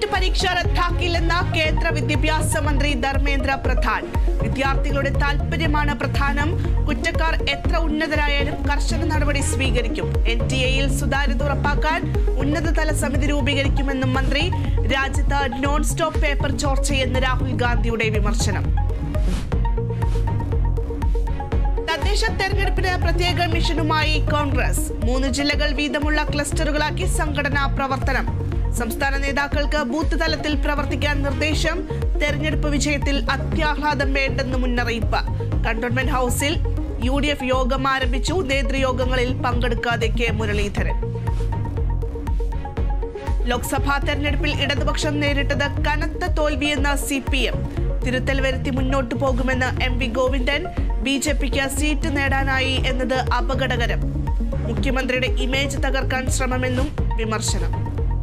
പരീക്ഷ റദ്ദാക്കില്ലെന്ന കേന്ദ്ര വിദ്യാഭ്യാസ മന്ത്രി ധർമ്മേന്ദ്ര പ്രധാൻ വിദ്യാർത്ഥികളുടെ താൽപര്യമാണ് പ്രധാനം കുറ്റക്കാർ എത്ര ഉന്നതരായാലും കർശന നടപടി സ്വീകരിക്കും എൻ ടി എയിൽ സുതാര്യത ഉറപ്പാക്കാൻ ഉന്നതതല സമിതി രൂപീകരിക്കുമെന്നും മന്ത്രി രാജ്യത്ത് നോൺ സ്റ്റോപ്പ് പേപ്പർ ചോർച്ചയെന്ന് രാഹുൽ ഗാന്ധിയുടെ വിമർശനം തദ്ദേശ തെരഞ്ഞെടുപ്പിന് പ്രത്യേക മിഷനുമായി കോൺഗ്രസ് മൂന്ന് ജില്ലകൾ വീതമുള്ള ക്ലസ്റ്ററുകളാക്കി സംഘടനാ പ്രവർത്തനം സംസ്ഥാന നേതാക്കൾക്ക് ബൂത്ത് തലത്തിൽ പ്രവർത്തിക്കാൻ നിർദ്ദേശം തെരഞ്ഞെടുപ്പ് വിജയത്തിൽ അത്യാഹ്ലാദം വേണ്ടെന്ന് മുന്നറിയിപ്പ് കണ്ടോൺമെന്റ് ഹൌസിൽ യു ഡി എഫ് യോഗം ആരംഭിച്ചു നേതൃയോഗങ്ങളിൽ പങ്കെടുക്കാതെ കെ മുരളീധരൻ ലോക്സഭാ തെരഞ്ഞെടുപ്പിൽ ഇടതുപക്ഷം നേരിട്ടത് കനത്ത തോൽവിയെന്ന് സി പി എം തിരുത്തൽ വരുത്തി മുന്നോട്ടു പോകുമെന്ന് M V Govindan B J പിക്ക് സീറ്റ് നേടാനായി എന്നത് അപകടകരം മുഖ്യമന്ത്രിയുടെ ഇമേജ് തകർക്കാൻ ശ്രമമെന്നും വിമർശനം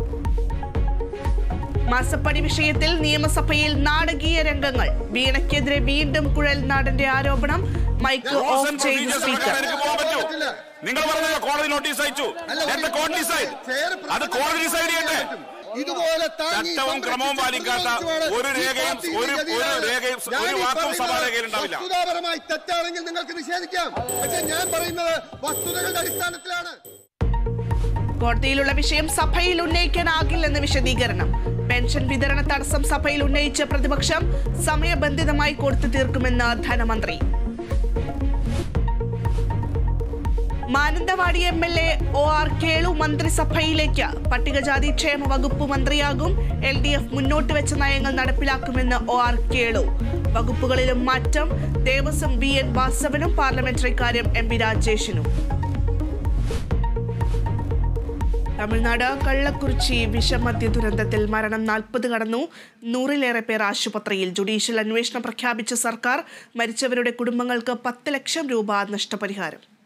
മാസപ്പടി വിഷയത്തിൽ നിയമസഭയിൽ നാടകീയ രംഗങ്ങൾ വീണയ്ക്കെതിരെ വീണ്ടും കുഴൽ നാടന്റെ ആരോപണം മൈക്ക് ഓഫ് Rules and ചെയ്ത് procedures സ്പീക്കർ പ്രകാരം എനിക്ക് പോകാൻ പറ്റൂ നിങ്ങൾ പറഞ്ഞല്ലോ കോടതി നോട്ടീസ് അയച്ചു Let the court decide. അത് കോടതി ഡിസൈഡ് ചെയ്യട്ടെ ഇതുപോലെ താങ്ങി ചട്ടവും സംരക്ഷിച്ച് ക്രമവും പാലിക്കാത്ത പ്രതിരോധിച്ചുമാണ് ഒരു ഈ രേഖയും പാർട്ടിയുടെ ഒരു- ഒരു ഗതിയാണ്. രേഖയും ഞാൻ ഒരു ഈ വാക്കും പറയുന്നത് സഭാരേഖയിൽ ഉണ്ടാവില്ല. വസ്തുതാപരമായി തെറ്റാണെങ്കിൽ നിങ്ങൾക്ക് നിഷേധിക്കാം പക്ഷെ ഞാൻ പറയുന്നത് വസ്തുതകളുടെ അടിസ്ഥാനത്തിലാണ് കോടതിയിലുള്ള വിഷയം സഭയിൽ ഉന്നയിക്കാനാകില്ലെന്ന് വിശദീകരണം പെൻഷൻ വിതരണ തടസ്സം സഭയിൽ ഉന്നയിച്ച പ്രതിപക്ഷം സമയബന്ധിതമായി കൊടുത്തു തീർക്കുമെന്ന് ധനമന്ത്രി Mananthavady M L A O R Kelu മന്ത്രിസഭയിലേക്ക് പട്ടികജാതി ക്ഷേമ വകുപ്പ് മന്ത്രിയാകും എൽ ഡി എഫ് മുന്നോട്ട് വെച്ച നയങ്ങൾ നടപ്പിലാക്കുമെന്ന് ഒ ആർ കേളു വകുപ്പുകളിലും മാറ്റം ദേവസ്വം വി എൻ വാസവനും പാർലമെന്ററി കാര്യം എം പി രാജേഷിനും തമിഴ്നാട് കള്ളക്കുറിച്ചി വിഷമദ്യ ദുരന്തത്തിൽ മരണം നാൽപ്പത് കടന്നു നൂറിലേറെ പേർ ആശുപത്രിയിൽ ജുഡീഷ്യൽ അന്വേഷണം പ്രഖ്യാപിച്ച സർക്കാർ മരിച്ചവരുടെ കുടുംബങ്ങൾക്ക് പത്ത് ലക്ഷം രൂപ നഷ്ടപരിഹാരം